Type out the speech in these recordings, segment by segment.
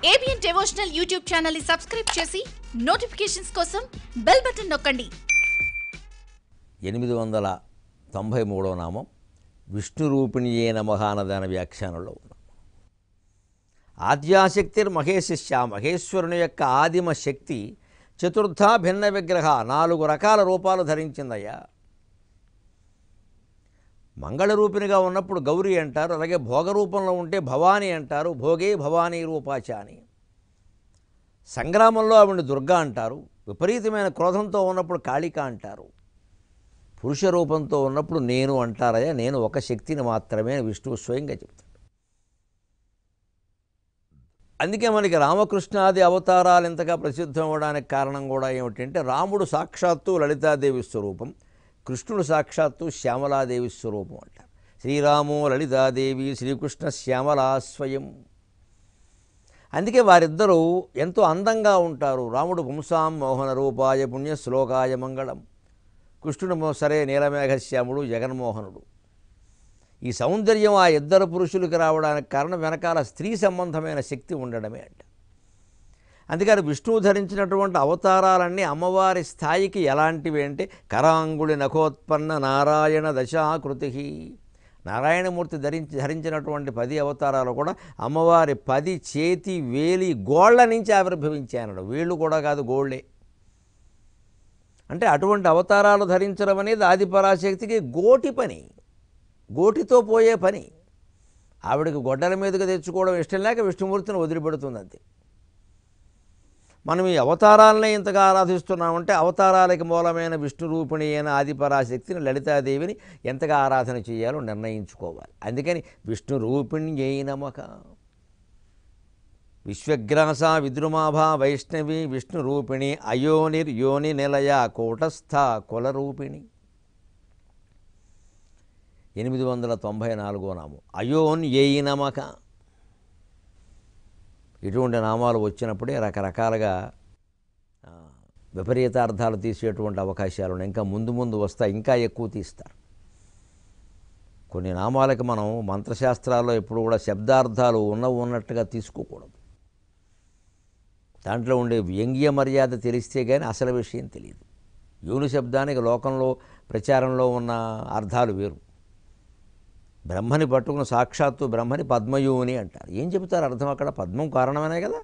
ABN devotional YouTube channel ని subscribe చేసి notifications కోసం బెల్ బటన్ నొక్కండి ఎనిమిది వందల తొంభై మూడవ నామం విష్ణు రూపిణియే నమః అన్నదాన వ్యాఖ్యానంలో ఉన్నాం ఆద్యాశక్తిర్ మహేశిష్య మహేశ్వరుని యొక్క ఆదిమ శక్తి చతుర్థ భిన్న విగ్రహ నాలుగు రకాల రూపాలు ధరించిందయ్యా మంగళ రూపిణిగా ఉన్నప్పుడు గౌరీ అంటారు అలాగే భోగ రూపంలో ఉంటే భవానీ అంటారు భోగే భవానీ రూపాచ అని సంగ్రామంలో ఆవిడ దుర్గా అంటారు విపరీతమైన క్రోధంతో ఉన్నప్పుడు కాళిక అంటారు పురుష రూపంతో ఉన్నప్పుడు నేను అంటారయ్యా నేను ఒక శక్తిని మాత్రమే అని విష్ణువు స్వయంగా చెప్తాడు అందుకే మనకి రామకృష్ణాది అవతారాలు ఇంతగా ప్రసిద్ధం అవ్వడానికి కారణం కూడా ఏమిటంటే రాముడు సాక్షాత్తు లలితాదేవి స్వరూపం కృష్ణుడు సాక్షాత్తు శ్యామలాదేవి స్వరూపం అంటారు శ్రీరాము లలితాదేవి శ్రీకృష్ణ శ్యామలా స్వయం అందుకే వారిద్దరూ ఎంతో అందంగా ఉంటారు రాముడు పుంసాం మోహన రూపాయ పుణ్య శ్లోకాయ మంగళం కృష్ణుడు మో- సరే నీలమేఘశ్యాముడు జగన్మోహనుడు ఈ సౌందర్యం ఆ ఇద్దరు పురుషులకు రావడానికి కారణం వెనకాల స్త్రీ సంబంధమైన శక్తి ఉండడమే అంట అందుకని విష్ణువు ధరించినటువంటి అవతారాలన్నీ అమ్మవారి స్థాయికి ఎలాంటివి అంటే కరాంగుడి నఖోత్పన్న నారాయణ దశాకృతి నారాయణమూర్తి ధరించి ధరించినటువంటి పది అవతారాలు కూడా అమ్మవారి పది చేతి వేలి గోళ్ల నుంచి ఆవిర్భవించాయనడు వీళ్ళు కూడా కాదు గోళ్ళే అంటే అటువంటి అవతారాలు ధరించడం అనేది ఆదిపరాశక్తికి గోటి పని గోటితో పోయే పని ఆవిడకి గొడ్డల మీదుగా తెచ్చుకోవడం ఇష్టం లేక విష్ణుమూర్తిని వదిలిపెడుతుంది అంతే మనం ఈ అవతారాలనే ఇంతగా ఆరాధిస్తున్నామంటే అవతారాలకి మూలమైన విష్ణు రూపిణి అయిన ఆదిపరాశక్తిని లలితాదేవిని ఎంతగా ఆరాధన చేయాలో నిర్ణయించుకోవాలి అందుకని విష్ణు రూపిణి అయి నమక విశ్వగ్రాస విద్రుమాభ వైష్ణవి విష్ణు రూపిణి అయోనిర్ యోని నిలయ కూటస్థ కులరూపిణి ఎనిమిది వందల తొంభై నాలుగో నామం అయోన్ ఏయి నమక ఇటువంటి నామాలు వచ్చినప్పుడే రకరకాలుగా ఆ, విపరీత అర్థాలు తీసేటువంటి అవకాశాలు ఉన్నాయి ఇంకా ముందు ముందు వస్తాయి ఇంకా ఎక్కువ తీస్తారు కొన్ని నామాలకి మనం మంత్రశాస్త్రాల్లో ఎప్పుడు కూడా శబ్దార్థాలు ఉన్నవి ఉన్నట్టుగా తీసుకోకూడదు దాంట్లో ఉండే వ్యంగ్య మర్యాద తెలిస్తే కానీ అసలు విషయం తెలియదు యోని శబ్దానికి లోకంలో ప్రచారంలో ఉన్న అర్థాలు వేరు బ్రహ్మని పట్టుకున్న సాక్షాత్తు బ్రహ్మని పద్మయోని అంటారు ఏం చెబుతారు అర్థం అక్కడ పద్మం కారణమనే కదా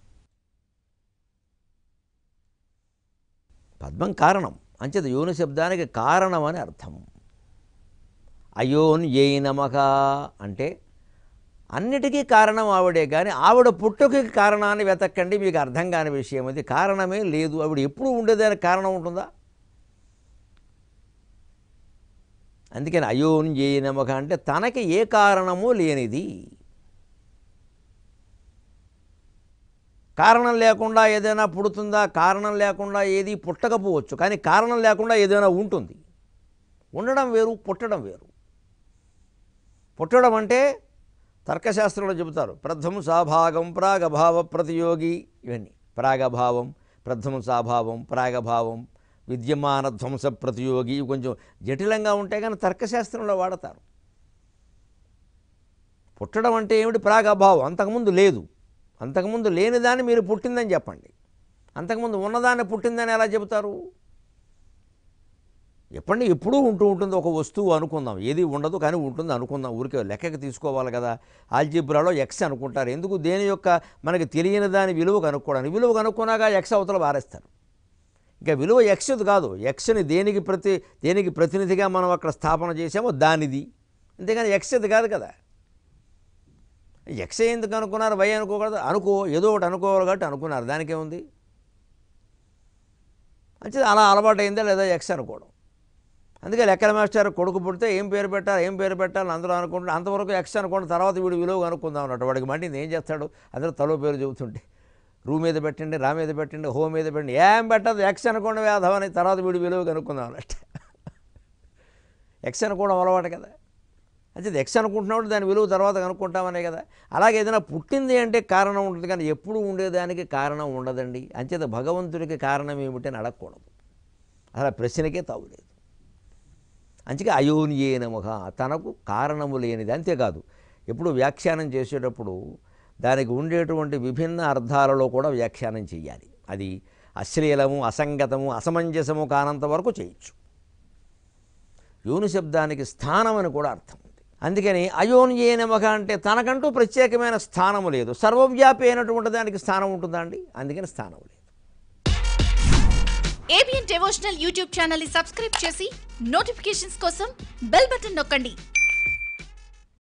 పద్మం కారణం అంచేత యోని శబ్దానికి కారణం అని అర్థం అయోన్ ఏ నమక అంటే అన్నిటికీ కారణం ఆవిడే కానీ ఆవిడ పుట్టుకకి కారణాన్ని వెతకండి మీకు అర్థం కాని విషయం అది కారణమే లేదు ఆవిడ ఎప్పుడు ఉండేదానికి కారణం ఉంటుందా అందుకని అయోన్ ఏ నమక అంటే తనకి ఏ కారణము లేనిది కారణం లేకుండా ఏదైనా పుడుతుందా కారణం లేకుండా ఏది పుట్టకపోవచ్చు కానీ కారణం లేకుండా ఏదైనా ఉంటుంది ఉండడం వేరు పుట్టడం వేరు పుట్టడం అంటే తర్కశాస్త్రంలో చెబుతారు ప్రథమ సాభాగం ప్రాగభావ ప్రతియోగి ఇవన్నీ ప్రాగభావం ప్రథమ సాభావం ప్రాగభావం విద్యమాన ధ్వంస ప్రతియోగి ఇవి కొంచెం జటిలంగా ఉంటే కానీ తర్కశాస్త్రంలో వాడతారు పుట్టడం అంటే ఏమిటి ప్రాగభావం అంతకుముందు లేదు అంతకుముందు లేని దాన్ని మీరు పుట్టిందని చెప్పండి అంతకుముందు ఉన్నదాన్ని పుట్టిందని ఎలా చెబుతారు ఎప్పటి ఎప్పుడూ ఉంటూ ఉంటుంది ఒక వస్తువు అనుకుందాం ఏది ఉండదు కానీ ఉంటుంది అనుకుందాం ఊరికే లెక్కకి తీసుకోవాలి కదా ఆల్జిబ్రాలో ఎక్స్ అనుకుంటారు ఎందుకు దేని యొక్క మనకి తెలియని దాని విలువ కనుక్కోవడానికి విలువ కనుక్కున్నాక ఎక్స్ అవతల పారేస్తారు ఇంకా విలువ ఎక్స్ కాదు ఎక్స్ని దేనికి ప్రతి దేనికి ప్రతినిధిగా మనం అక్కడ స్థాపన చేసామో దానిది అంతేగాని ఎక్స్ అది కాదు కదా ఎక్స్ ఎందుకు అనుకున్నారు వై అనుకోకూడదు అనుకో ఏదో ఒకటి అనుకోవాలి కాబట్టి అనుకున్నారు దానికేముంది మంచిది అలా అలవాటు అయిందా లేదా ఎక్స్ అనుకోవడం అందుకే లెక్కల మాస్టర్ కొడుకు పుడితే ఏం పేరు పెట్టాలి ఏం పేరు పెట్టాలని అందరూ అనుకుంటే అంతవరకు ఎక్స్ అనుకోండి తర్వాత వీడు విలువ అనుకుందాం అన్నట్టు వాడికి మండింది ఏం చేస్తాడు అందరూ తలో పేరు చెబుతుంటే రూ మీద పెట్టండి రా మీద పెట్టండి హో మీద పెట్టండి ఏం పెట్టదు ఎక్స్ అనుకోండి వేధం అని తర్వాత వీడు విలువ కనుక్కుందాం అన్నట్టు ఎక్స్ అనుకోవడం అలవాటు కదా అంటే ఎక్స్ అనుకుంటున్నప్పుడు దాని విలువ తర్వాత కనుక్కుంటామనే కదా అలాగే ఏదైనా పుట్టింది అంటే కారణం ఉంటుంది కానీ ఎప్పుడు ఉండేదానికి కారణం ఉండదండి అంచేత భగవంతుడికి కారణం ఏమిటి అని అడగకూడదు అసలు ఆ ప్రశ్నకే తావులేదు అందుకే అయోనియే నమః తనకు కారణము లేనిది అంతేకాదు ఎప్పుడు వ్యాఖ్యానం చేసేటప్పుడు దానికి ఉండేటువంటి విభిన్న అర్థాలలో కూడా వ్యాఖ్యానం చేయాలి అది అశ్లీలము అసంగతము అసమంజసము కానంత వరకు చేయొచ్చు యోని శబ్దానికి స్థానం అని కూడా అర్థం ఉంది అందుకని అయోన్యే నమక అంటే తనకంటూ ప్రత్యేకమైన స్థానము లేదు సర్వవ్యాపి అయినటువంటి దానికి స్థానం ఉంటుందా అండి అందుకని స్థానం లేదు ఏబిఎన్ డివోషనల్ యూట్యూబ్ ఛానల్ ని సబ్స్క్రైబ్ చేసి నోటిఫికేషన్స్ కోసం బెల్ బటన్ నొక్కండి